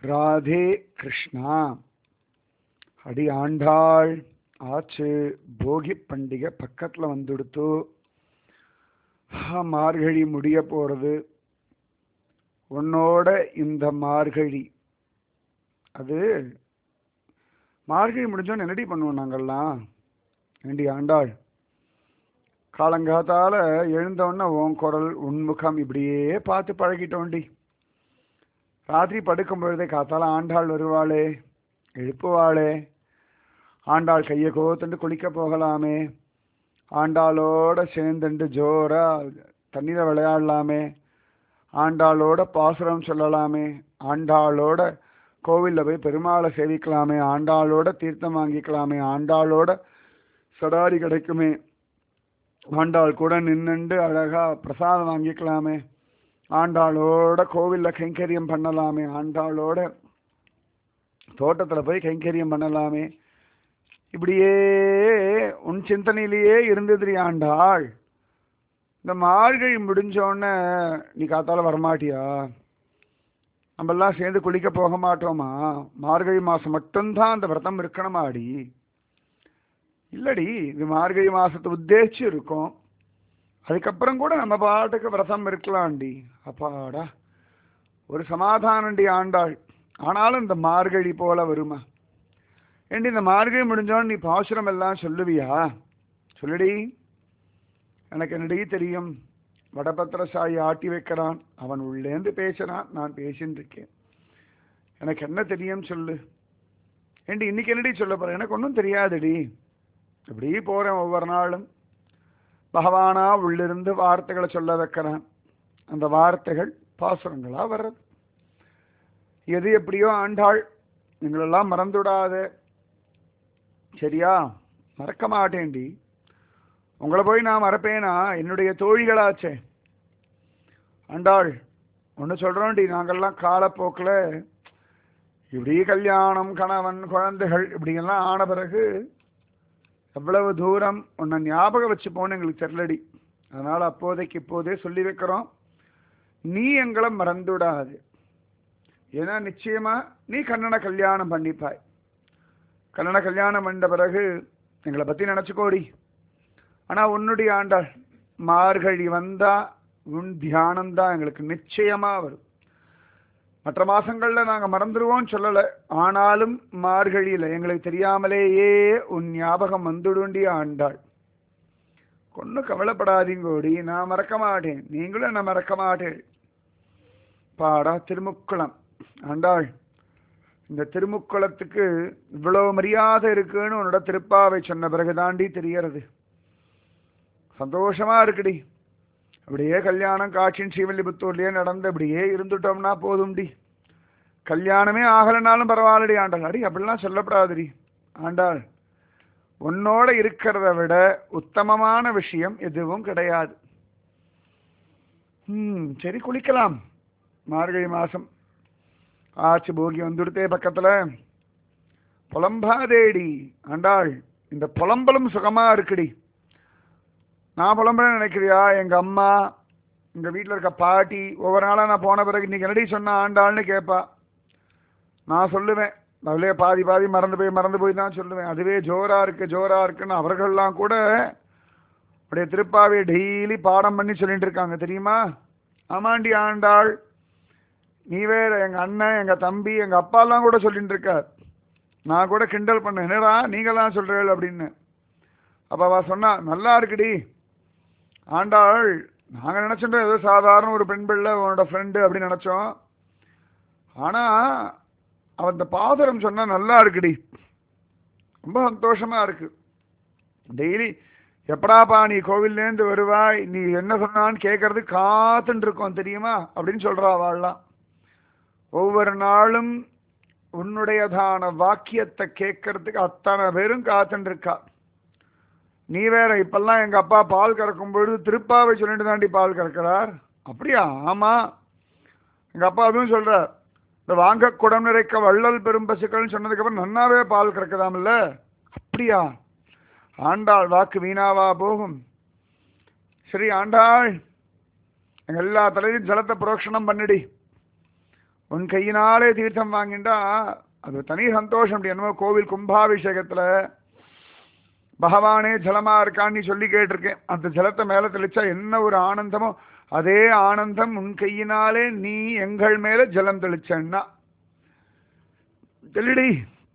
ராதே கிருஷ்ணா அடி ஆண்டாள் ஆச்சு போகி பண்டிகை பக்கத்துல வந்துடுத்து ஆ, மார்கழி முடிய போறது உன்னோட இந்த மார்கழி அது மார்கழி முடிஞ்சோன்னு என்னடி பண்ணுவோம் நாங்கெல்லாம் ஏண்டி ஆண்டாள் காலங்காத்தால எழுந்தோடனே உன் குரல் உன்முகம் இப்படியே பார்த்து பழகிட்டோண்டி ராத்திரி படுக்கும் பொழுதே காத்தால ஆண்டாள் வருவாளே எழுப்புவாளே ஆண்டாள் கையை கோத்துண்டு குளிக்க போகலாமே ஆண்டாளோட சேர்ந்துண்டு ஜோரா தண்ணியில் விளையாடலாமே ஆண்டாளோட பாசுரம் சொல்லலாமே ஆண்டாளோட கோவிலில் போய் பெருமாளை சேவிக்கலாமே ஆண்டாளோட தீர்த்தம் வாங்கிக்கலாமே ஆண்டாளோட சடாரி கிடைக்குமே ஆண்டாள் கூட நின்னுண்டு அழகா பிரசாதம் வாங்கிக்கலாமே ஆண்டாளோட கோவில்ல கைங்கரியம் பண்ணலாமே ஆண்டாளோட தோட்டத்துல போய் கைங்கரியம் பண்ணலாமே இப்படியே உன் சிந்தனையிலேயே இருந்ததுரி ஆண்டாள் இந்த மார்கழி முடிஞ்சோடனே நீ காத்தால வரமாட்டியா நம்மெல்லாம் சேர்ந்து குளிக்க போக மாட்டோமா மார்கழி மாசம் மட்டும்தான் அந்த விரதம் இருக்கணுமாடி இல்லடி இது மார்கழி மாசத்தை உத்தேசிச்சு இருக்கும் அதுக்கப்புறம் கூட நம்ம பாட்டுக்கு விரதம் இருக்கலாம்டி அப்பாடா ஒரு சமாதானண்டி ஆண்டாள் ஆனாலும் இந்த மார்கழி போல வருமா ஏண்டி இந்த மார்கழி முடிஞ்சோன்னு நீ பாசுரம் எல்லாம் சொல்லுவியா சொல்லுடி எனக்கு என்னடி தெரியும் வடபத்திர சாயி ஆட்டி வைக்கிறான் அவன் உள்ளேந்து பேசுறான் நான் பேசின்னு இருக்கேன் எனக்கு என்ன தெரியும் சொல்லு ஏண்டி இன்னைக்கு என்னடி சொல்ல போற எனக்கு ஒன்றும் தெரியாதுடி இப்படி போறேன் ஒவ்வொரு நாளும் பகவானா உள்ளிருந்து வார்த்தைகளை சொல்ல வைக்கிறான் அந்த வார்த்தைகள் பாசுரங்களா வர்றது எது எப்படியோ ஆண்டாள் எங்களெல்லாம் மறந்துவிடாத சரியா மறக்க மாட்டேன்டி உங்களை போய் நான் மறப்பேனா என்னுடைய தோழிகளாச்சே ஆண்டாள் ஒன்று சொல்கிறோம்டி நாங்கள்லாம் காலப்போக்கில் இப்படி கல்யாணம் கணவன் குழந்தைகள் இப்படியெல்லாம் ஆன பிறகு எவ்வளவு தூரம் உன்னை ஞாபகம் வச்சுப்போன்னு எங்களுக்கு தெரியலடி அதனால் அப்போதைக்கு இப்போதே சொல்லி வைக்கிறோம் நீ எங்களை மறந்துவிடாது ஏன்னா நிச்சயமா நீ கண்ணனை கல்யாணம் பண்ணிப்பாய் கண்ணனை கல்யாணம் பண்ண பிறகு எங்களை பற்றி நினச்சிக்கோடி ஆனால் உன்னுடைய ஆண்டாள் மார்கழி வந்தா உன் தியானம் தான் எங்களுக்கு நிச்சயமா வரும் மற்ற மாசங்கள்ல நாங்க மறந்துடுவோம் சொல்லல ஆனாலும் மார்கழியில எங்களுக்கு தெரியாமலேயே உன் ஞாபகம் வந்துடுண்டி ஆண்டாள் ஒன்றும் கவலைப்படாதீங்கோடி நான் மறக்க மாட்டேன் நீங்களும் என்ன மறக்க மாட்டேன் பாடா திருமுக்குளம் ஆண்டாள் இந்த திருமுக்குளத்துக்கு இவ்வளவு மரியாதை இருக்குன்னு உன்னோட திருப்பாவை சொன்ன பிறகு தாண்டி தெரியறது சந்தோஷமா இருக்குடி அப்படியே கல்யாணம் காட்சியின் ஸ்ரீவில்லிபுத்தூர்லயே நடந்து அப்படியே இருந்துட்டோம்னா போதும்டி கல்யாணமே ஆகலைனாலும் பரவாயில்லடி ஆண்டாள் அடி அப்படிலாம் சொல்லப்படாதுடி ஆண்டாள் உன்னோட இருக்கிறத விட உத்தமமான விஷயம் எதுவும் கிடையாது ம் சரி குளிக்கலாம் மார்கழி மாசம் ஆச்சு போகி வந்துடுத்தே பக்கத்துல புலம்பாதேடி ஆண்டாள் இந்த புலம்பலும் சுகமா இருக்குடி நான் புலம்புறேன்னு நினைக்கிறியா எங்க அம்மா எங்க வீட்டில் இருக்க பாட்டி ஒவ்வொரு நாளா நான் போன பிறகு இன்னைக்கு என்னடி சொன்ன ஆண்டாள்னு கேட்பா நான் சொல்லுவேன் அதுலேயே பாதி பாதி மறந்து போய் மறந்து போய் தான் சொல்லுவேன் அதுவே ஜோரா இருக்கு ஜோரா இருக்குன்னு அவர்கள்லாம் கூட அப்படியே திருப்பாவை டெய்லி பாடம் பண்ணி சொல்லிட்டு இருக்காங்க தெரியுமா ஆமாண்டி ஆண்டாள் நீ வேற எங்க அண்ணன் எங்க தம்பி எங்க அப்பாலாம் கூட சொல்லிட்டு இருக்கார் நான் கூட கிண்டல் பண்ணேன் என்னடா நீங்களாம் சொல்றீர்கள் அப்படின்னு அப்ப அவ சொன்னா நல்லா இருக்குடி ஆண்டாள் நாங்க நினைச்சிட்டோம் ஏதோ சாதாரண ஒரு பெண் பிள்ளை உன்னோட ஃப்ரெண்டு அப்படின்னு நினைச்சோம் ஆனா அவன் இந்த பாதரம் சொன்னா நல்லா இருக்குடி ரொம்ப சந்தோஷமா இருக்கு டெய்லி எப்படாப்பா நீ கோவில்லேருந்து வருவாய் நீ என்ன சொன்னான்னு கேட்கறது காத்துன்னு இருக்கோம் தெரியுமா அப்படின்னு சொல்றா அவள்லாம் ஒவ்வொரு நாளும் உன்னுடையதான வாக்கியத்தை கேட்கறதுக்கு அத்தனை பேரும் காத்துன்னு இருக்கா நீ வேற இப்பெல்லாம் எங்க அப்பா பால் கறக்கும் பொழுது திருப்பாவை சொல்லிட்டு தாண்டி பால் கறக்கிறார் அப்படியா ஆமா எங்க அப்பா அதுவும் சொல்றார் இந்த வாங்க குடம் நிறைக்க வள்ளல் பெரும் பசுக்கள்னு சொன்னதுக்கு அப்புறம் நன்னாவே பால் கறக்குதாம்ல அப்படியா ஆண்டாள் வாக்கு வீணாவா போகும் சரி ஆண்டாள் எங்க எல்லா தலையும் ஜலத்தை புரோக்ஷணம் பண்ணிடி உன் கையினாலே தீர்த்தம் வாங்கிண்டா அது ஒரு தனி சந்தோஷம் அப்படி என்னமோ கோவில் கும்பாபிஷேகத்துல பகவானே ஜலமா இருக்கான்னு நீ சொல்லி கேட்டிருக்கேன் அந்த ஜலத்தை மேல தெளிச்சா என்ன ஒரு ஆனந்தமோ அதே ஆனந்தம் உன் கையினாலே நீ எங்கள் மேல ஜலம் தெளிச்சன்னா தெளிடி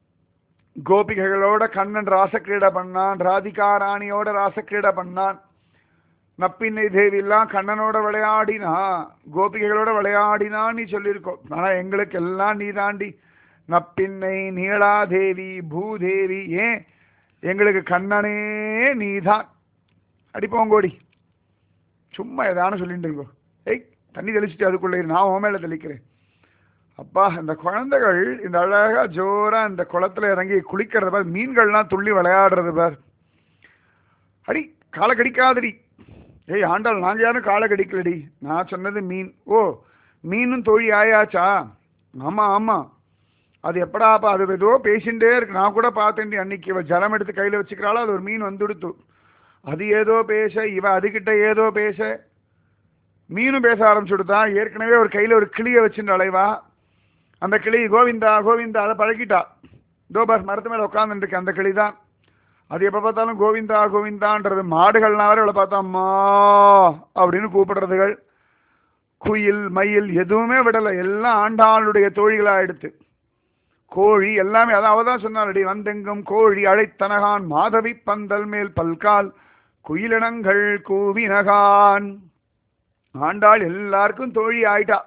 கோபிகைகளோட கண்ணன் ராசக்கிரீடை பண்ணான் ராதிகா ராணியோட ராசக்கிரீடை பண்ணான் நப்பின்னை தேவியெல்லாம் கண்ணனோட விளையாடினா கோபிகைகளோட விளையாடினா நீ சொல்லியிருக்கோம் ஆனா எங்களுக்கு எல்லாம் நீ தாண்டி நப்பின்னை நீலாதேவி பூதேவி ஏன் எங்களுக்கு கண்ணனே நீதான் அடிப்போங்கோடி சும்மா ஏதானு சொல்லிட்டு இருக்கோ ஏய் தண்ணி தெளிச்சுட்டு அதுக்குள்ளே இரு, நான் உன் மேல தெளிக்கிறேன் அப்பா இந்த குழந்தைகள் இந்த அழகா ஜோரா இந்த குளத்துல இறங்கி குளிக்கிறது பார் மீன்கள்லாம் துள்ளி விளையாடுறது பார் அடி காலை கடிக்காதடி ஏய் ஆண்டாள் நாங்க யாரும் காலை கடிக்கலடி நான் சொன்னது மீன் ஓ மீனும் தோழி ஆயாச்சா ஆமா ஆமா அது எப்படாப்பா அது ஏதோ பேசிண்டே இருக்கு நான் கூட பார்த்தேன்டி அன்னைக்கு இவ ஜலம் எடுத்து கையில வச்சுக்கிறாளோ அது ஒரு மீன் வந்துடுத்து அது ஏதோ பேச இவ அதுகிட்ட ஏதோ பேச மீனும் பேச ஆரம்பிச்சுடுதான் ஏற்கனவே ஒரு கையில ஒரு கிளியை வச்சுட்டு அலைவா அந்த கிளி கோவிந்தா கோவிந்தா அதை பழகிட்டா தோபாஸ் மரத்து மேல உட்காந்துருக்கு அந்த கிளி தான் அது எப்போ பார்த்தாலும் கோவிந்தா கோவிந்தான்றது மாடுகள்னா வேற இவளை பார்த்தா அம்மா அப்படின்னு கூப்பிடுறதுகள் குயில் மயில் எதுவுமே விடலை எல்லாம் ஆண்டாளுடைய தோழிகளா எடுத்து கோழி எல்லாமே அதான் அவ தான் சொன்னாலடி வந்தெங்கும் கோழி அழைத்தனகான் மாதவி பந்தல் மேல் பல்கால் குயிலினங்கள் கூவினகான் ஆண்டாள் எல்லாருக்கும் தோழி ஆயிட்டா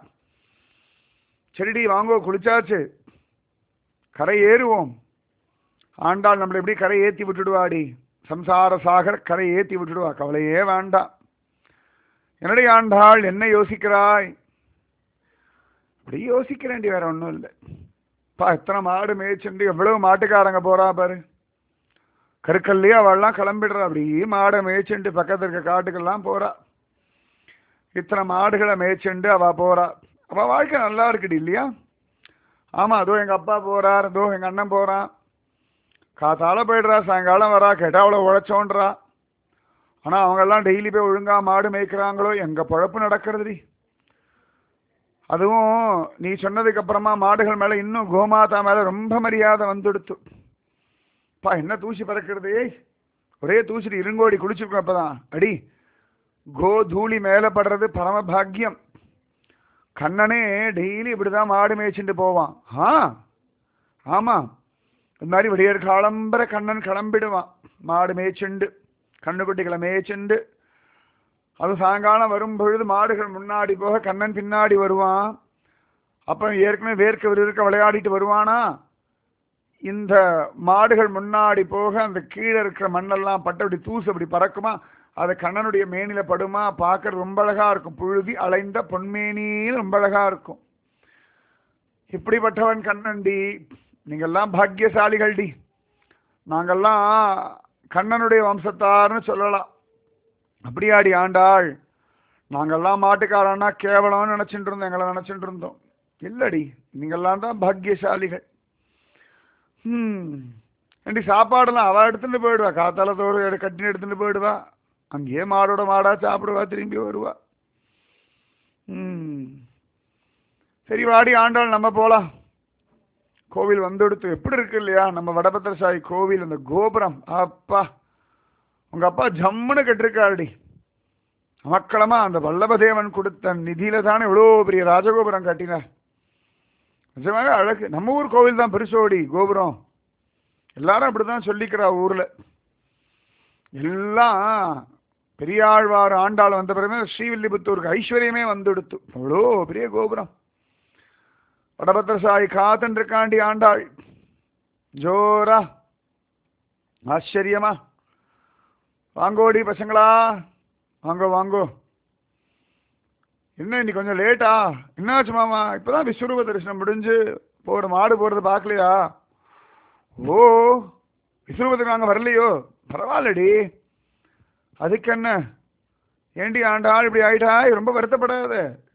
சரிடி வாங்கோ குளிச்சாச்சு கரை ஏறுவோம் ஆண்டாள் நம்மளை எப்படி கரை ஏத்தி விட்டுடுவாடி சம்சார சாகர் கரை ஏத்தி விட்டுடுவா கவலையே வேண்டாம் என்னடி ஆண்டாள் என்ன யோசிக்கிறாய் அப்படி யோசிக்கிறேன்டி வேற ஒன்றும் இல்லை பா எத்தனை மாடு மேய்ச்சுண்டு எவ்வளவு மாட்டுக்காரங்க போறா பாரு கருக்கல்லையே அவள்லாம் கிளம்பிடுறா அப்படி மாடை மேய்ச்சுண்டு பக்கத்துல இருக்க காட்டுக்கெல்லாம் போறா இத்தனை மாடுகளை மேய்ச்சுண்டு அவ போறா அவ வாழ்க்கை நல்லா இருக்குடி இல்லையா ஆமா அதோ எங்க அப்பா போறார் அதோ எங்க அண்ணன் போறான் காத்தால போயிடுறா சாயங்காலம் வரா கேட்டா அவ்வளோ உழைச்சோன்றா ஆனா அவங்க எல்லாம் டெய்லி போய் ஒழுங்கா மாடு மேய்க்கிறாங்களோ எங்க பொழப்பு நடக்கிறதுடி அதுவும் நீ சொன்னதுக்கு அப்புறமா மாடுகள் மேல இன்னும் கோமாதா மேல ரொம்ப மரியாதை வந்துடுத்து பா என்ன தூசி பறக்கிறது ஏய் ஒரே தூசி இருங்கோடி குளிச்சிருக்கோம் அப்பதான் அடி கோ தூளி மேல படுறது பரம பாக்கியம் கண்ணனே டெய்லி இப்படிதான் மாடு மேய்ச்சிட்டு போவான் ஆ ஆமா இந்த மாதிரி விடியற் காலம்பர கண்ணன் கிளம்பிடுவான் மாடு மேய்ச்சுண்டு கண்ணுக்குட்டிகளை மேய்ச்சுண்டு அது சாயங்காலம் வரும் பொழுது மாடுகள் முன்னாடி போக கண்ணன் பின்னாடி வருவான் அப்ப ஏற்கனவே வேர்க்க விறுவிறுக்க விளையாடிட்டு வருவானா இந்த மாடுகள் முன்னாடி போக அந்த கீழே இருக்கிற மண்ணெல்லாம் பட்டு அப்படி தூசு அப்படி பறக்குமா அது கண்ணனுடைய மேனில படுமா பார்க்க ரொம்ப அழகா இருக்கும் புழுதி அலைந்த பொன்மேனியில் ரொம்ப அழகா இருக்கும் இப்படிப்பட்டவன் கண்ணன்டி நீங்கெல்லாம் பாக்கியசாலிகள்டி நாங்கெல்லாம் கண்ணனுடைய வம்சத்தார்னு சொல்லலாம் அப்படியாடி ஆண்டாள் நாங்கெல்லாம் மாட்டுக்காரன்னா கேவலம்னு நினைச்சிட்டு இருந்தோம் எங்களை நினைச்சிட்டு இருந்தோம் இல்லடி நீங்கெல்லாம் தான் பாக்கியசாலிகள் ம் ஏண்டி சாப்பாடெல்லாம் அவ எடுத்துட்டு போயிடுவா காத்தால தோறு எடு கட்டின்னு எடுத்துட்டு போயிடுவா அங்கேயே மாடோட மாடா சாப்பிடுவா திரும்பி வருவா ம் சரி வாடி ஆண்டாள் நம்ம போலாம் கோவில் வந்தெடுத்து எப்படி இருக்கு இல்லையா நம்ம வடபத்திரசாயி கோவில் அந்த கோபுரம் அப்பா உங்க அப்பா ஜம்முன்னு கட்டிருக்காருடி அமக்களமா அந்த வல்லபதேவன் கொடுத்த நிதியில தானே இவ்வளோ பெரிய ராஜகோபுரம் கட்டினார் நிஜமாவே அழகு நம்ம ஊர் கோவில் தான் பெருசோடி கோபுரம் எல்லாரும் அப்படிதான் சொல்லிக்கிறா ஊர்ல எல்லாம் பெரியாழ்வார் ஆண்டாள் வந்த பிறகு ஸ்ரீவில்லிபுத்தூருக்கு ஐஸ்வர்யமே வந்துடுத்து அவ்வளோ பெரிய கோபுரம் வடபத்திரசாயி காத்துன்னு இருக்காண்டி ஆண்டாள் ஜோரா ஆச்சரியமா வாங்கோடி பசங்களா வாங்கோ வாங்கோ என்ன இன்னைக்கு கொஞ்சம் லேட்டா என்னாச்சு மாமா இப்பதான் விஸ்வரூப தரிசனம் முடிஞ்சு போற மாடு போறது பார்க்கலையா ஓ விஸ்வரூபத்துக்கு நாங்க வரலையோ பரவாயில்லடி அதுக்கு என்ன ஏண்டி ஆண்டாள் இப்படி ஆயிட்டா ரொம்ப வருத்தப்படாத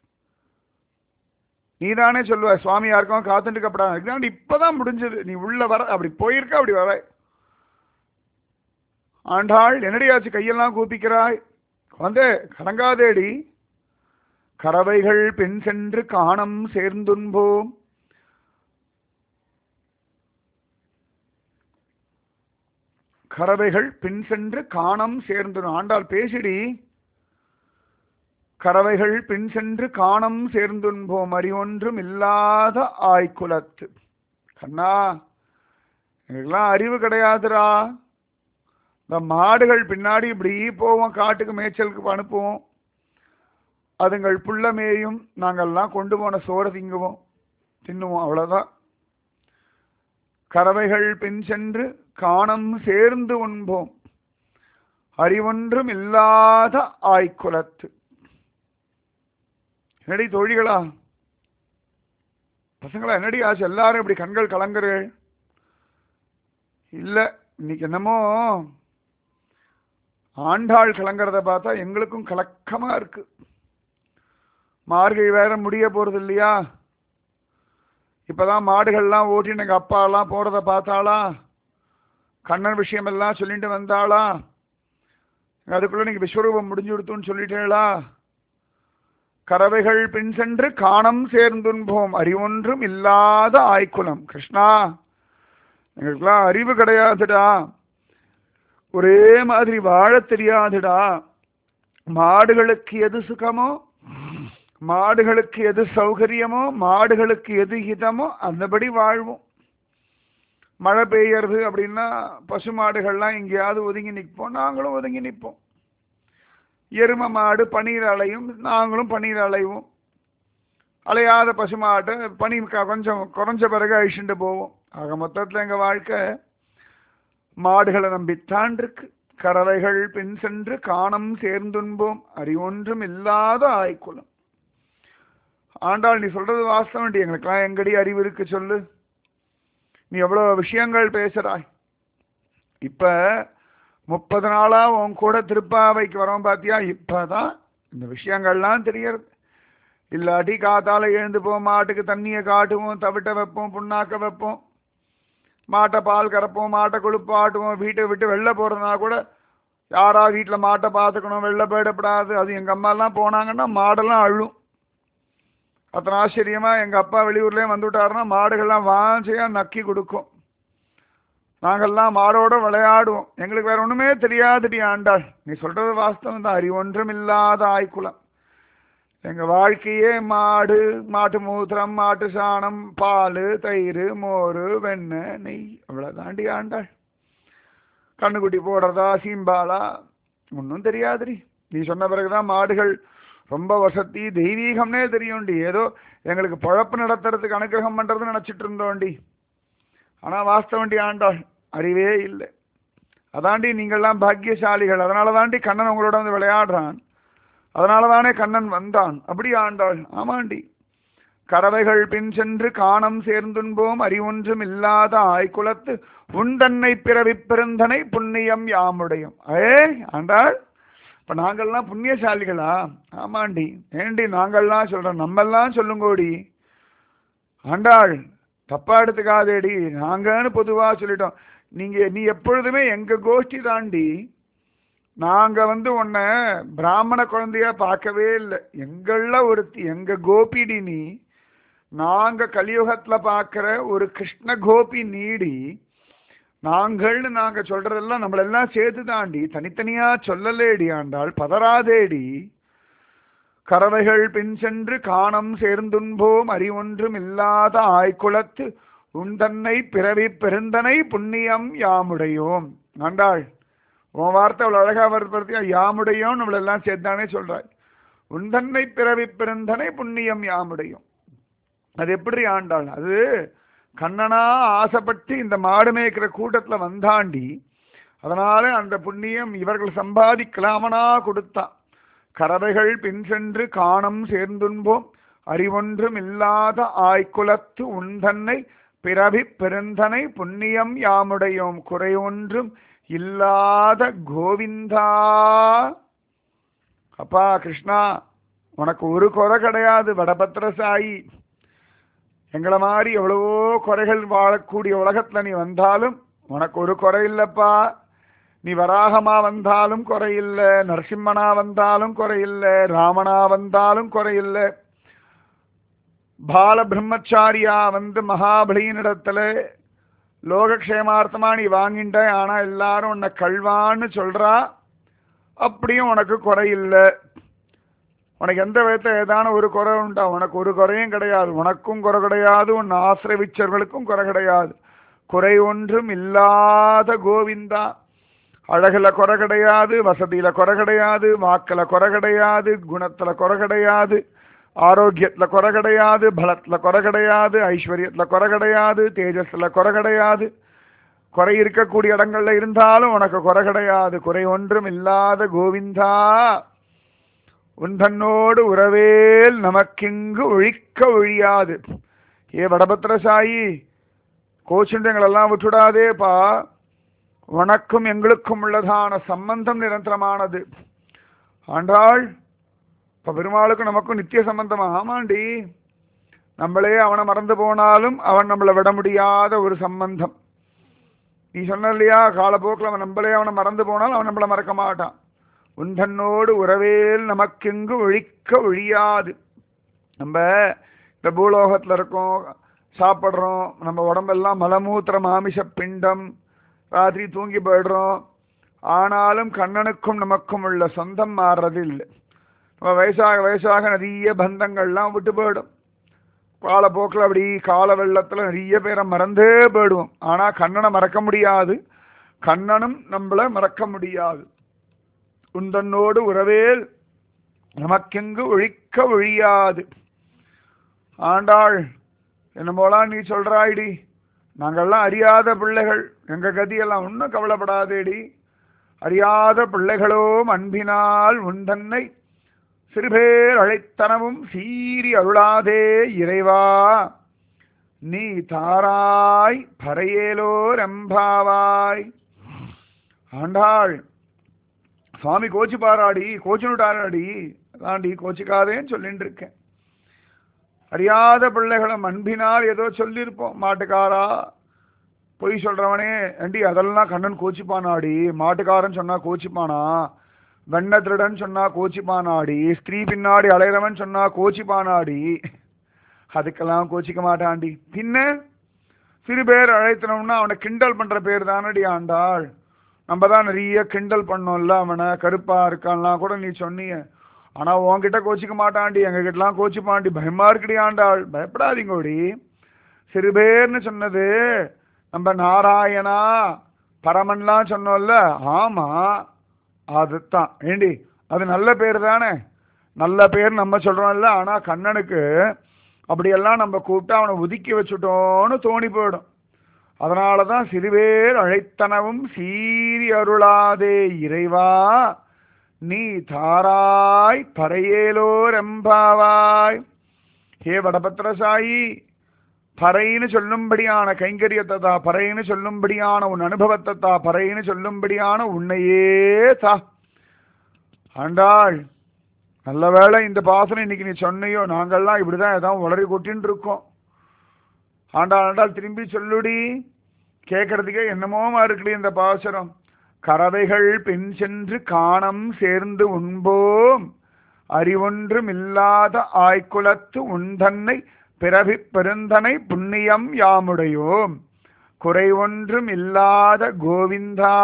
நீதானே சொல்லுவ சுவாமி யாருக்கும் காத்துட்டு இருக்கப்படாது எக்ஸாம் இப்பதான் முடிஞ்சது நீ உள்ள வர அப்படி போயிருக்க அப்படி வர ஆண்டாள் என்னடியாச்சு கையெல்லாம் கூப்பிக்கிறாய் வந்து கலங்காதேடி கறவைகள் பெண் சென்று காணம் சேர்ந்துன்போம் கறவைகள் பின் சென்று காணம் சேர்ந்து ஆண்டாள் பேசிடி கறவைகள் பின் சென்று காணம் சேர்ந்துன்போம் அறிவொன்றும் இல்லாத ஆய்குலத்து கண்ணா எனக்கெல்லாம் அறிவு கிடையாதுடா இந்த மாடுகள் பின்னாடி இப்படி போவோம் காட்டுக்கு மேய்ச்சலுக்கு அனுப்புவோம் அதுங்கள் புள்ள மேயும் நாங்கள்லாம் கொண்டு போன சோறை திங்குவோம் தின்னுவோம் அவ்வளோதான் கறவைகள் பின் சென்று காணம் சேர்ந்து உண்போம் அறிவொன்றும் இல்லாத ஆய்குலத்து என்னடி தோழிகளா பசங்களா என்னடி ஆச்சு எல்லாரும் இப்படி கண்கள் கலங்குறேள் இல்ல இன்னைக்கு என்னமோ ஆண்டாள் கலங்குறத பார்த்தா எங்களுக்கும் கலக்கமா இருக்கு மார்கழி வேற முடிய போறது இல்லையா இப்பதான் மாடுகள்லாம் ஓட்டின்னு எங்க அப்பாலாம் போறத பார்த்தாளா கண்ணன் விஷயம் எல்லாம் சொல்லிட்டு வந்தாளா அதுக்குள்ள நீங்க விஸ்வரூபம் முடிஞ்சு கொடுத்துன்னு சொல்லிட்டேளா கறவைகள் பின் சென்று காணம் சேர்ந்துன்போம் அறிவொன்றும் இல்லாத ஆய்க்குலம் கிருஷ்ணா எங்களுக்கெல்லாம் அறிவு கிடையாதுடா ஒரே மாதிரி வாழ தெரியாதுடா மாடுகளுக்கு எது சுகமோ மாடுகளுக்கு எது சௌகரியமோ மாடுகளுக்கு எது ஹிதமோ அந்தபடி வாழ்வோம் மழை பெய்யறது அப்படின்னா பசு மாடுகள்லாம் எங்கேயாவது ஒதுங்கி நிற்போம் நாங்களும் ஒதுங்கி நிற்போம் எரும மாடு பன்னீர் அலையும் நாங்களும் பன்னீர் அலைவோம் அலையாத பசு மாட்டை பனி க- கொஞ்சம் குறைஞ்ச பிறகு அழிச்சுட்டு போவோம் ஆக மொத்தத்தில் எங்கள் வாழ்க்கை மாடுகளை நம்பித்தான் இருக்கு கறவைகள் பின் சென்று காணம் சேர்ந்துன்போம் அறிவொன்றும் இல்லாத ஆய்க்குலம் ஆண்டாள் நீ சொல்றது வாஸ்தவம் டி எங்களுக்கெல்லாம் எங்கடி அறிவு இருக்கு சொல்லு நீ எவ்வளவு விஷயங்கள் பேசுறாய் இப்ப முப்பது நாளா உன் கூட திருப்பாவைக்கு வரோம் பாத்தியா இப்பதான் இந்த விஷயங்கள்லாம் தெரியறது இல்லாட்டி காத்தால எழுந்து போவோம் மாட்டுக்கு தண்ணியை காட்டுவோம் தவிட்ட வைப்போம் புண்ணாக்க வைப்போம் மாட்டை பால் கறப்போம் மாட்டை குளிப்பாட்டுவோம் வீட்டை விட்டு வெளில போறதுனா கூட யாரா வீட்டில் மாட்டை பார்த்துக்கணும் வெளில போயிடப்படாது அது எங்கள் அம்மாலாம் போனாங்கன்னா மாடெல்லாம் அழும் அத்தனை ஆச்சரியமா எங்கள் அப்பா வெளியூர்லேயே வந்துவிட்டாருன்னா மாடுகள்லாம் வாஞ்சையாக நக்கி கொடுக்கும் நாங்கள்லாம் மாடோட விளையாடுவோம் எங்களுக்கு வேற ஒன்றுமே தெரியாதுடி ஆண்டாள் நீ சொல்றது வாஸ்தவம் தான் அறிவொன்றும் இல்லாத ஆய்க்குலம் எங்கள் வாழ்க்கையே மாடு மாட்டு மூத்திரம் மாட்டு சாணம் பால் தயிர் மோர் வெண்ணெய் நெய் அவ்வளோதாண்டி ஆண்டாள் கண்ணுக்குட்டி போடுறதா சீம்பாலா ஒன்றும் தெரியாதுடி நீ சொன்ன பிறகுதான் மாடுகள் ரொம்ப வசதி தெய்வீகம்னே தெரியும்டி ஏதோ எங்களுக்கு பொழப்பு நடத்துறதுக்கு அனுகிரகம் பண்ணுறதுன்னு நினச்சிட்டு இருந்தோண்டி ஆனால் வாஸ்தவண்டி ஆண்டாள் அறிவே இல்லை அதாண்டி நீங்கள்லாம் பாக்கியசாலிகள் அதனால தாண்டி கண்ணன் உங்களோட வந்து விளையாடுறான் அதனால தானே கண்ணன் வந்தான் அப்படி ஆண்டாள் ஆமாண்டி கறவைகள் பின் சென்று காணம் சேர்ந்துன்போம் அறிவொன்றும் இல்லாத ஆய்குலத்து உன் தன்னை பிறவிப் பெருந்தனை புண்ணியம் யாமுடையும் ஏ ஆண்டாள் இப்ப நாங்கள்லாம் புண்ணியசாலிகளா ஆமாண்டி ஏண்டி நாங்கள்லாம் சொல்றோம் நம்மெல்லாம் சொல்லுங்கோடி ஆண்டாள் தப்பா எடுத்துக்காதேடி நாங்கன்னு பொதுவா சொல்லிட்டோம் நீங்க நீ எப்பொழுதுமே எங்க கோஷ்டி தாண்டி நாங்க வந்து உன்னை பிராமண குழந்தையா பார்க்கவே இல்லை எங்கள ஒருத்தி எங்க கோபிடி நீ நாங்க கலியுகத்துல பார்க்கிற ஒரு கிருஷ்ண கோபி நீடி நாங்கள்னு நாங்க சொல்றதெல்லாம் நம்மளெல்லாம் சேர்த்து தாண்டி தனித்தனியா சொல்லலேடி ஆண்டாள் பதறாதேடி கறவைகள் பின் சென்று காணம் சேர்ந்துன்போம் அறிவொன்றும் இல்லாத ஆய்குலத்து உன் தன்னை பிறவி பெருந்தனை புண்ணியம் யாமுடையோம் ஆண்டாள் உன் வார்த்தை அவ்வளோ அழகா வருது யாமுடையோம் நம்மளெல்லாம் சேர்த்தானே சொல்றாய் உன் தன்னை பிறவி பெருந்தனை புண்ணியம் யாமுடையும் அது எப்படி ஆண்டாள் அது கண்ணனா ஆசைப்பட்டு இந்த மாடு மேய்க்கிற கூட்டத்துல வந்தாண்டி அதனால அந்த புண்ணியம் இவர்கள் சம்பாதிக்கலாமனா கொடுத்தான் கறவைகள் பின் சென்று காணம் சேர்ந்துன்போம் அறிவொன்றும் இல்லாத ஆய்குலத்து உந்தன்னை பிறவி பெருந்தனை புண்ணியம் யாமுடையோம் குறையொன்றும் இல்லாத கோவிந்தா அப்பா கிருஷ்ணா உனக்கு ஒரு குறை கிடையாது வடபத்திர சாயி எங்களை மாதிரி எவ்வளவோ குறைகள் வாழக்கூடிய உலகத்துல நீ வந்தாலும் உனக்கு ஒரு குறை இல்லப்பா நீ வராகமா வந்தாலும் குறையில்ல நரசிம்மனா வந்தாலும் குறையில்ல ராமனா வந்தாலும் குறையில்ல பால பிரம்மச்சாரியா வந்து மகாபலியினிடத்துல லோகக்ஷேமார்த்தமா நீ வாங்கிட்ட ஆனா எல்லாரும் உன்னை கல்வான்னு சொல்றா அப்படியும் உனக்கு குறையில்லை உனக்கு எந்த விதத்துல ஏதான ஒரு குறை உண்டா உனக்கு ஒரு குறையும் கிடையாது உனக்கும் குறை கிடையாது உன் ஆசிரவிச்சவர்களுக்கும் குறை கிடையாது குறை ஒன்றும் இல்லாத கோவிந்தா அழகுல குறை கிடையாது வசதியில குறை கிடையாது வாக்குல குறை கிடையாது குணத்துல குறை கிடையாது ஆரோக்கியத்துல குறை கிடையாது பலத்துல குறை கிடையாது ஐஸ்வர்யத்துல குறை கிடையாது தேஜஸ்ல குறை கிடையாது குறை இருக்கக்கூடிய இடங்கள்ல இருந்தாலும் உனக்கு குறை கிடையாது குறை ஒன்றும் இல்லாத கோவிந்தா உன் தன்னோடு உறவேல் நமக்கிங்கு ஒழிக்க ஒழியாது ஏ வடபத்திரசாயி கோச்சுண்டு எங்களெல்லாம் விட்டுடாதேப்பா உனக்கும் எங்களுக்கும் உள்ளதான சம்பந்தம் நிரந்தரமானது ஆண்டாள் இப்ப பெருமாளுக்கும் நமக்கும் நித்திய சம்பந்தமா ஆமாண்டி நம்மளே அவனை மறந்து போனாலும் அவன் நம்மளை விட முடியாத ஒரு சம்பந்தம் நீ சொன்ன இல்லையா காலப்போக்கில் அவன் நம்மளே அவனை மறந்து போனாலும் அவன் நம்மளை மறக்க மாட்டான் உந்தன்னோடு உறவேல் நமக்கெங்கு ஒழிக்க ஒழியாது நம்ம இந்த பூலோகத்தில் இருக்கோம் சாப்பிட்றோம் நம்ம உடம்பெல்லாம் மலமூத்திர மாமிச பிண்டம் ராத்திரி தூங்கி போயிடுறோம் ஆனாலும் கண்ணனுக்கும் நமக்கும் உள்ள சொந்தம் மாறுறது இல்லை நம்ம வயசாக வயசாக நிறைய பந்தங்கள்லாம் விட்டு போயிடும் காலப்போக்கில் அப்படி கால வெள்ளத்தில் நிறைய பேரை மறந்தே போயிடுவோம் ஆனால் கண்ணனை மறக்க முடியாது கண்ணனும் நம்மளை மறக்க முடியாது உந்தன்னோடு உறவேல் நமக்கெங்கு ஒழிக்க ஒழியாது ஆண்டாள் என்ன போலாம் நீ சொல்றாய்டி நாங்கள்லாம் அறியாத பிள்ளைகள் எங்க கதியெல்லாம் ஒன்றும் கவலைப்படாதேடி அறியாத பிள்ளைகளோம் அன்பினால் உந்தன்னை சிறுபேர் அழைத்தனவும் சீறி அருளாதே இறைவா நீ தாராய் பறையேலோ ரம்பாவாய் ஆண்டாள் சுவாமி கோச்சு பாராடி கோச்சுனுட்டாராடி அதாண்டி கோச்சிக்காதேன்னு சொல்லிட்டு இருக்கேன் அறியாத பிள்ளைகளும் அன்பினால் ஏதோ சொல்லியிருப்போம் மாட்டுக்காரா பொய் சொல்றவனே ஏண்டி அதெல்லாம் கண்ணன் கோச்சிப்பானாடி மாட்டுக்காரன் சொன்னா கோச்சிப்பானா வெண்ண திருடன் சொன்னா கோச்சிப்பானாடி ஸ்திரீ பின்னாடி அலையிறவன் சொன்னா கோச்சிப்பானாடி அதுக்கெல்லாம் கோச்சிக்க மாட்டான்டி பின்ன சிறு பேர் அழைத்தனம்னா அவனை கிண்டல் பண்ற பேர் தானடி ஆண்டாள் நம்ம தான் நிறைய கிண்டல் பண்ணோம்ல அவனை கருப்பா இருக்கான்லாம் கூட நீ சொன்னீங்க ஆனா உன்கிட்ட கோச்சிக்க மாட்டான்டி எங்க கிட்டலாம் கோச்சிப்பான்டி பயமா இருக்குடி ஆண்டாள் பயப்படாதீங்கோடி சிறு பேர்னு சொன்னது நம்ம நாராயணா பரமன்லாம் சொன்னோம்ல ஆமா அதுதான் ஏண்டி அது நல்ல பேர் தானே நல்ல பேர் நம்ம சொல்றோம்ல ஆனா கண்ணனுக்கு அப்படியெல்லாம் நம்ம கூப்பிட்டு அவனை ஒதுக்கி வச்சுட்டோன்னு தோணி போயிடும் அதனால தான் சிறுவேர் அழைத்தனவும் சீறி அருளாதே இறைவா நீ தாராய் பறையேலோ ரெம்பாவாய் ஹே வடபத்திரசாயி பறைன்னு சொல்லும்படியான கைங்கரியத்தை தா பறைன்னு சொல்லும்படியான உன் அனுபவத்தை தா பறைன்னு சொல்லும்படியான உன்னையே தா ஆண்டாள் நல்ல வேளை இந்த பாசனம் இன்னைக்கு நீ சொன்னையோ நாங்கள்லாம் இப்படிதான் ஏதாவது உளறி கொட்டின்னு இருக்கோம் ஆண்டாள் ஆண்டாள் திரும்பி சொல்லுடி கேட்கறதுக்கே என்னமோமா இருக்குடி இந்த பாசுரம் கறவைகள் பின் சென்று காணம் சேர்ந்து உண்போம் அறிவொன்றும் இல்லாத ஆய்குலத்து உந்தன்னை பிறவி பெருந்தனை புண்ணியம் யாமுடையோம் குறை ஒன்றும் இல்லாத கோவிந்தா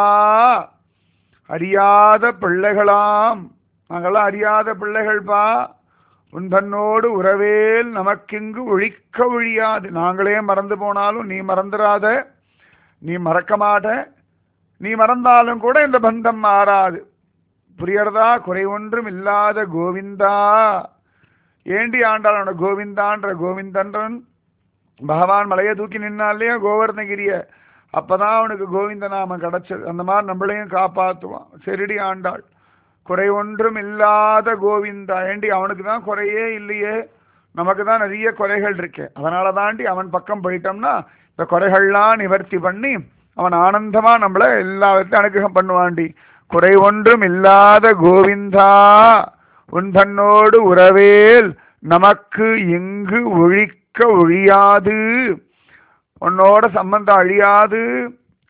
அறியாத பிள்ளைகளாம் நாங்களாம் அறியாத பிள்ளைகள்பா உன் தன்னோடு உறவேல் நமக்கிங்கு ஒழிக்க ஒழியாது நாங்களே மறந்து போனாலும் நீ மறந்துடாத நீ மறக்க மாட்ட நீ மறந்தாலும் கூட இந்த பந்தம் மாறாது புரியறதா குறை ஒன்றும் இல்லாத கோவிந்தா ஏண்டி ஆண்டாளோட கோவிந்தான்ற கோவிந்தன்றன் பகவான் மலையை தூக்கி நின்னாலேயே கோவர்ணகிரிய அப்பதான் அவனுக்கு கோவிந்த நாமம் கிடைச்சது அந்த மாதிரி நம்மளையும் காப்பாத்துவான் சரிடி ஆண்டாள் குறை ஒன்றும் இல்லாத கோவிந்தா ஏண்டி அவனுக்கு தான் குறையே இல்லையே நமக்கு தான் நிறைய குறைகள் இருக்கு அதனால தாண்டி அவன் பக்கம் போயிட்டோம்னா இந்த குறைகள்லாம் நிவர்த்தி பண்ணி அவன் ஆனந்தமா நம்மள எல்லாத்தையும் அனுகிரகம் பண்ணுவாண்டி குறை ஒன்றும் இல்லாத கோவிந்தா உன் தன்னோடு உறவேல் நமக்கு எங்கு ஒழிக்க ஒழியாது உன்னோட சம்பந்தம் அழியாது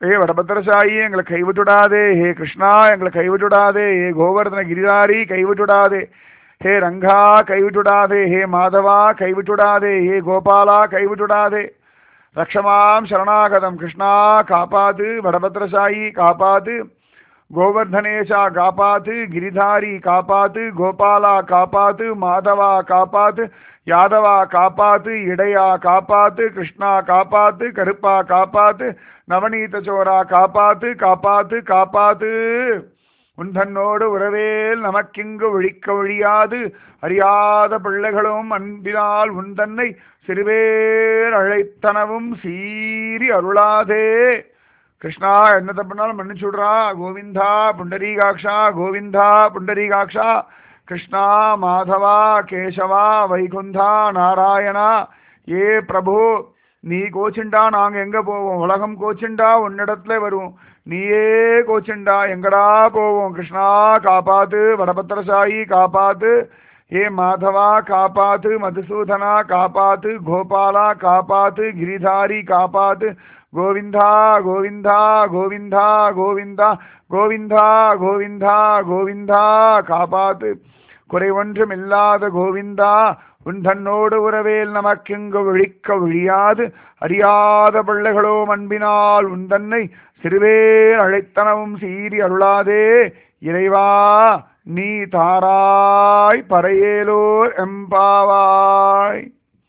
ஹே வடபத்திரசாயி எங்களை கைவிட்டுடாதே ஹே கிருஷ்ணா எங்களை கைவிட்டுடாதே ஹே கோவர்தன கிரிதாரி கைவிட்டுடாதே ஹே ரங்கா கைவிட்டுடாதே ஹே மாதவா கைவிட்டுடாதே ஹே கோபாலா கைவிட்டுடாதே ரக்ஷமாம் சரணாகதம் கிருஷ்ணா காப்பாத்து வடபத்திரசாயி காப்பாத்து கோவர்தனேஷா காப்பாத்து கிரிதாரி காப்பாத்து கோபாலா காப்பாத்து மாதவா காப்பாத்து யாதவா காப்பாத்து இடையா காப்பாத்து கிருஷ்ணா காப்பாத்து கருப்பா காப்பாத்து நவநீத சோரா காப்பாத்து காப்பாத்து காப்பாத்து உந்தன்னோடு உறவேல் நமக்கிங்கு ஒழிக்க ஒழியாது அறியாத பிள்ளைகளும் அன்பினால் உந்தன்னை சிறுவேர் அழைத்தனவும் சீறி அருளாதே கிருஷ்ணா என்ன தப்புனாலும் மன்னிச்சு விடுறா கோவிந்தா புண்டரீகாட்சா கோவிந்தா புண்டரீகாட்சா கிருஷ்ணா மாதவா கேசவா வைகுந்தா நாராயணா ஏ பிரபு நீ கோச்சிண்டா நாங்க எங்க போவோம் உலகம் கோச்சிண்டா உன்னிடத்துல வருவோம் நீயே கோச்சிண்டா எங்கடா போவோம் கிருஷ்ணா காப்பாத்து வடபத்திரசாயி காப்பாத்து ஏ மாதவா காப்பாத்து மதுசூதனா காப்பாத்து கோபாலா காப்பாத்து கிரிதாரி காப்பாத்து கோவிந்தா கோவிந்தா கோவிந்தா கோவிந்தா கோவிந்தா கோவிந்தா கோவிந்தா காப்பாத்து குறை ஒன்றும் இல்லாத கோவிந்தா உன் தன்னோடு உறவேல் நமக்கெங்கு ஒழிக்க ஒழியாது அறியாத பிள்ளைகளோ அன்பினால் உன் தன்னை சிறுவேர் அழைத்தனவும் சீறி அருளாதே இறைவா நீ தாராய் பறையேலோர் எம்பாவாய்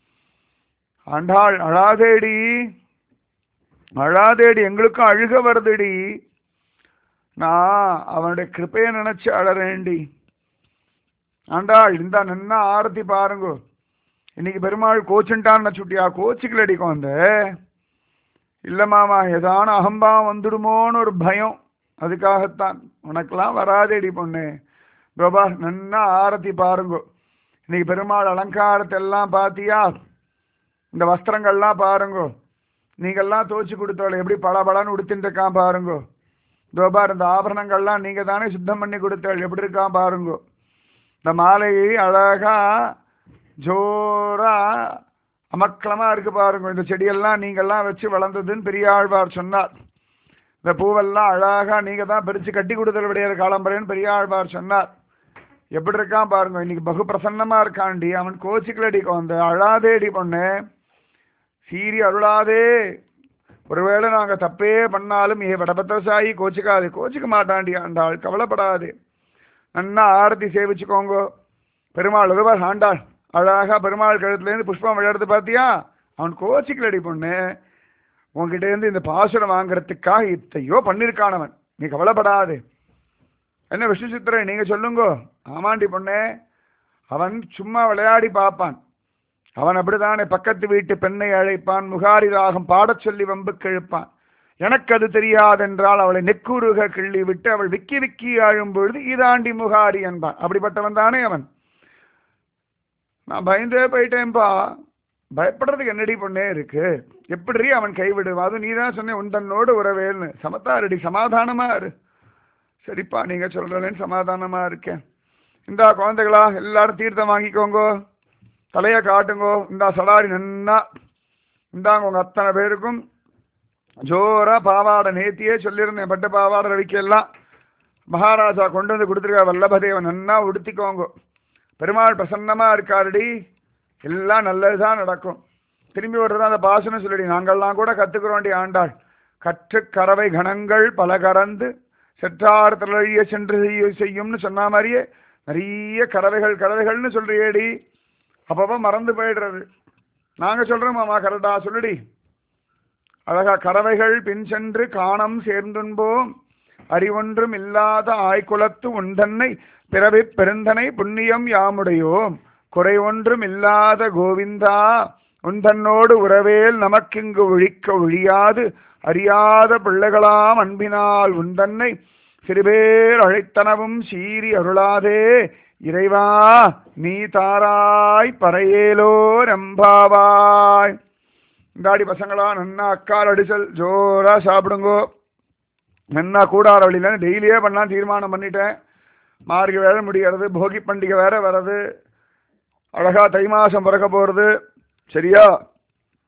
ஆண்டாள் அழாதேடி அழாதேடி எங்களுக்கும் அழுக வருதுடி நான் அவனுடைய கிருப்பையை நினைச்சு அழறேன்டி ஆண்டாள் இந்த நன்னா ஆரத்தி பாருங்க இன்னைக்கு பெருமாள் கோச்சுட்டான்னு சுட்டியா கோச்சிக்கலடிக்கும் அந்த இல்லை மாமா ஏதான அகம்பாவம் வந்துடுமோன்னு ஒரு பயம் அதுக்காகத்தான் உனக்கெல்லாம் வராதேடி பொண்ணு கோபா நன்னா ஆரத்தி பாருங்க இன்னைக்கு பெருமாள் அலங்காரத்தை எல்லாம் பார்த்தியா இந்த வஸ்திரங்கள்லாம் பாருங்க நீங்கள்லாம் தோச்சு கொடுத்தவளை எப்படி பளபளன்னு உடுத்தின்னு இருக்கான் பாருங்க கோபார் இந்த ஆபரணங்கள்லாம் நீங்கள் தானே சுத்தம் பண்ணி கொடுத்தவள் எப்படி இருக்கான் பாருங்க இந்த மாலையை அழகா ஜோரா அமக்கலமா இருக்கு பாருங்க இந்த செடியெல்லாம் நீங்கள்லாம் வச்சு வளர்ந்ததுன்னு பெரியாழ்வார் சொன்னார் இந்த பூவெல்லாம் அழகா நீங்க தான் பிரிச்சு கட்டி கொடுத்தல் விடையார் காலம்பரேன்னு பெரியாழ்வார் சொன்னார் எப்படி இருக்கான் பாருங்க இன்னைக்கு பகு பிரசன்னமா இருக்கான்டி அவன் கோச்சிக்கலடிக்கும் அந்த அழாதேடி பொண்ணு சீரி அருளாதே ஒருவேளை நாங்க தப்பே பண்ணாலும் ஏ வடபத்திரசாயி கோச்சிக்காது கோச்சிக்க மாட்டாண்டி ஆண்டாள் கவலைப்படாது நன்னா ஆரத்தி சேவிச்சுக்கோங்க பெருமாள் ஒருவர் ஆண்டாள் அழகா பெருமாள் கழுத்துலேருந்து புஷ்பம் விளையாடுறது பார்த்தியா அவன் கோச்சிக்கலடி பொண்ணு உன்கிட்ட இருந்து இந்த பாசுரம் வாங்குறதுக்காக இத்தையோ பண்ணியிருக்கானவன் நீ கவலைப்படாது என்ன விஷ்ணு சித்திரை நீங்க சொல்லுங்க ஆமாண்டி பொண்ணே அவன் சும்மா விளையாடி பார்ப்பான் அவன் அப்படித்தானே பக்கத்து வீட்டு பெண்ணை அழைப்பான் முகாரி ராகம் பாடச் சொல்லி வம்புக்கு இழுப்பான் எனக்கு அது தெரியாதென்றால் அவளை நெக்குருக கிள்ளி விட்டு அவள் விக்கி விக்கி ஆழும் பொழுது இதாண்டி முகாரி என்பான் அப்படிப்பட்டவன் தானே அவன் நான் பயந்தே போயிட்டேன்பா பயப்படுறதுக்கு என்னடி பொண்ணே இருக்கு எப்படி அவன் கைவிடுவான் அது நீ தான் சொன்ன உந்தன்னோடு உறவேல்னு சமத்தா ரெடி சமாதானமா இரு சரிப்பா நீங்க சொல்றேன்னு சமாதானமா இருக்கேன் இந்தா குழந்தைகளா எல்லாரும் தீர்த்தம் வாங்கிக்கோங்கோ தலையை காட்டுங்கோ இந்தா சடாரி நன்னா இந்தாங்க உங்க அத்தனை பேருக்கும் ஜோரா பாவாடை நேத்தியே சொல்லியிருந்தேன் பட்டு பாவாடை ரவிக்கெல்லாம் மகாராஜா கொண்டு வந்து கொடுத்துருக்க வல்லபதேவன் நன்னா உடுத்திக்கோங்க பெருமாள் பிரசன்னமா இருக்காருடி எல்லாம் நல்லதுதான் நடக்கும் திரும்பி வர்றது அந்த பாசனம் சொல்லி நாங்கள்லாம் கூட கத்துக்கிறோண்டி ஆண்டாள் கற்று கறவை கணங்கள் பல கறந்து செற்றார் திரழிய சென்று செய்ய செய்யும்னு சொன்ன மாதிரியே நிறைய கறவைகள் கறவைகள்னு சொல்றியேடி அப்பப்போ மறந்து போயிடுறது நாங்க சொல்றோம் மாமா கரெக்டா சொல்லுடி அழகா கறவைகள் பின் சென்று காணம் சேர்ந்துன்போம் அறிவொன்றும் இல்லாத ஆய்குலத்து உண்டன்னை பிறவி பெருந்தனை புண்ணியம் யாமுடையோம் குறை ஒன்றும் இல்லாத கோவிந்தா உந்தன்னோடு உறவேல் நமக்கிங்கு ஒழிக்க ஒழியாது அறியாத பிள்ளைகளாம் அன்பினால் உந்தன்னை சிறுபேர் அழைத்தனவும் சீறி அருளாதே இறைவா நீ தாராய் பறையேலோ ரம்பாவாய் இந்தாடி பசங்களா நன்னா அக்கால் அடிச்சல் ஜோரா சாப்பிடுங்கோ நன்னா கூடார வழியில டெய்லியே பண்ணலாம் தீர்மானம் பண்ணிட்டேன் மார்கழி வேற முடிகிறது போகி பண்டிகை வேற வர்றது அழகா தை மாசம் பிறக்க போறது சரியா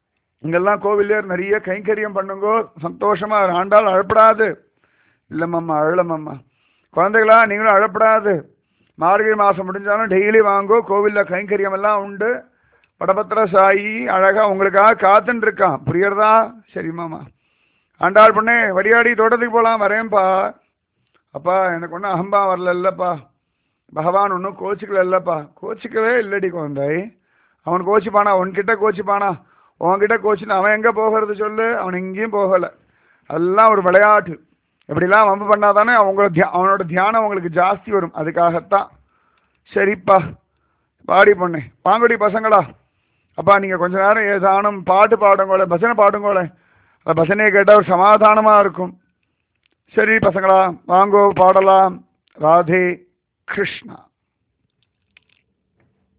இங்கெல்லாம் கோவிலே நிறைய கைங்கரியம் பண்ணுங்கோ சந்தோஷமா ஆண்டாள் அழப்படாது இல்லைம்மா அழலம்மா குழந்தைகளா நீங்களும் அழப்படாது மார்கழி மாதம் முடிஞ்சாலும் டெய்லி வாங்கோ கோவிலில் கைங்கரியம் எல்லாம் உண்டு படபத்திர சாயி அழகா உங்களுக்காக காத்துன்னு இருக்கான் புரியறதா சரிம்மாம்மா ஆண்டாள் பொண்ணே வடியாடி தோட்டத்துக்கு போகலாம் வரேன்ப்பா அப்பா எனக்கு ஒன்றும் அகம்பா வரல இல்லைப்பா பகவான் ஒன்றும் கோச்சிக்கல இல்லைப்பா கோச்சிக்கவே இல்லடி குழந்தை அவன் கோச்சிப்பானா உன்கிட்ட கோச்சிப்பானா உன்கிட்ட கோச்சின்னு அவன் எங்கே போகிறது சொல்லு அவன் எங்கேயும் போகலை எல்லாம் ஒரு விளையாட்டு இப்படிலாம் வம்பு பண்ணாதானே அவங்கள தியா அவனோட தியானம் உங்களுக்கு ஜாஸ்தி வரும் அதுக்காகத்தான் சரிப்பா பாடி பொண்ணு வாங்கடி பசங்களா அப்பா நீங்கள் கொஞ்ச நேரம் ஏதானும் பாட்டு பாடுங்கோலே பஜனை பாடுங்கோலே அந்த பஜனையை கேட்டால் ஒரு சமாதானமாக இருக்கும் சரி பசங்களா வாங்கோ பாடலாம் ராதே கிருஷ்ணா